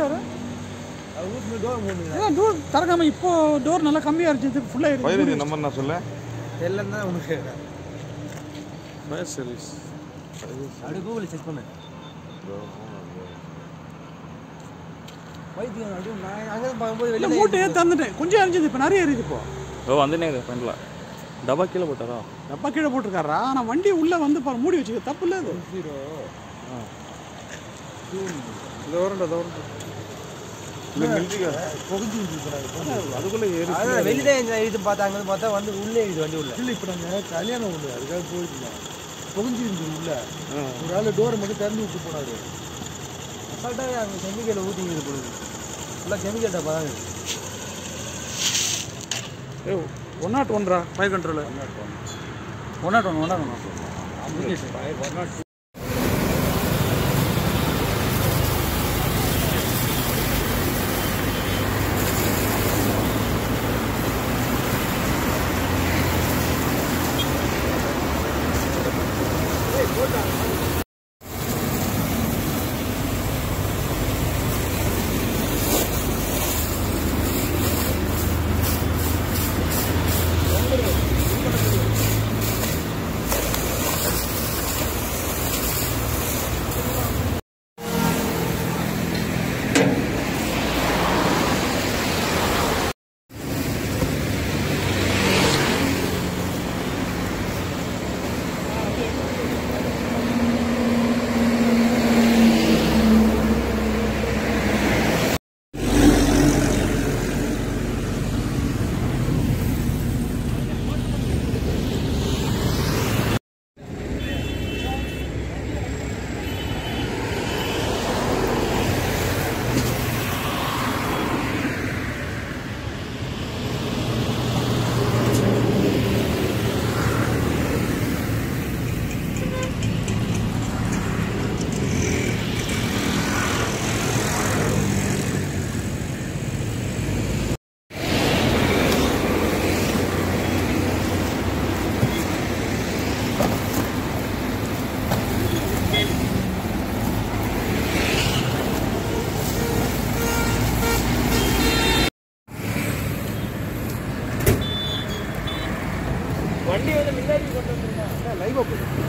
மூட்டாரு அது ஊற்றி டோர் மூணுங்க ஏன் டோர் திறக்காம இப்போ டோர் நல்லா கம்மியாக இருந்துச்சு ஃபுல்லாக இருக்கு பதினஞ்சு நம்பர் நான் சொல்ல தெரியலன்னு தான் உனக்கு ஃபயர் சர்வீஸ் அப்படி கூகுளில் செக் பண்ணு வைத்தியம் அப்படியே நான் அங்கே பார்க்கும்போது இல்லை வெளியே மூட்டையே திறந்துட்டேன் கொஞ்சம் எரிஞ்சது இப்போ நிறைய எரியுது இப்போ ஓ வந்துனே ஃப்ரெண்டில் டப்பா கீழே போட்டாரா டப்பா கீழே போட்டிருக்காரா ஆனால் வண்டி உள்ளே வந்து பாரு மூடி வச்சுக்க தப்பு இல்லை அது ஜீரோ இந்த வரண்டா இந்த வரண்டா இல்லை மில்லிக்கா புகுஞ்சு வந்துருக்குறாங்க அதுக்குள்ளே ஏறி அதான் வெளியே இந்த இது பார்த்தாங்க பார்த்தா வந்து உள்ளே இது வண்டி உள்ள இல்லை இப்போ நாங்கள் கல்யாணம் ஒன்று அதுக்காக போயிருந்தோம் புகுஞ்சு இருந்தது உள்ள ஒரு ஆள் டோரை மட்டும் திறந்து விட்டு போனாரு அசால்ட்டாக அங்கே கெமிக்கல் ஊற்றிங்கிறது போடுது ஃபுல்லாக கெமிக்கல் டப்பா தான் இது. ஏ ஒன் நாட் ஒன்ரா five control one not one one not one வண்டி வந்து முன்னாடி கொண்டு வந்துருக்கா லைவாக போகுது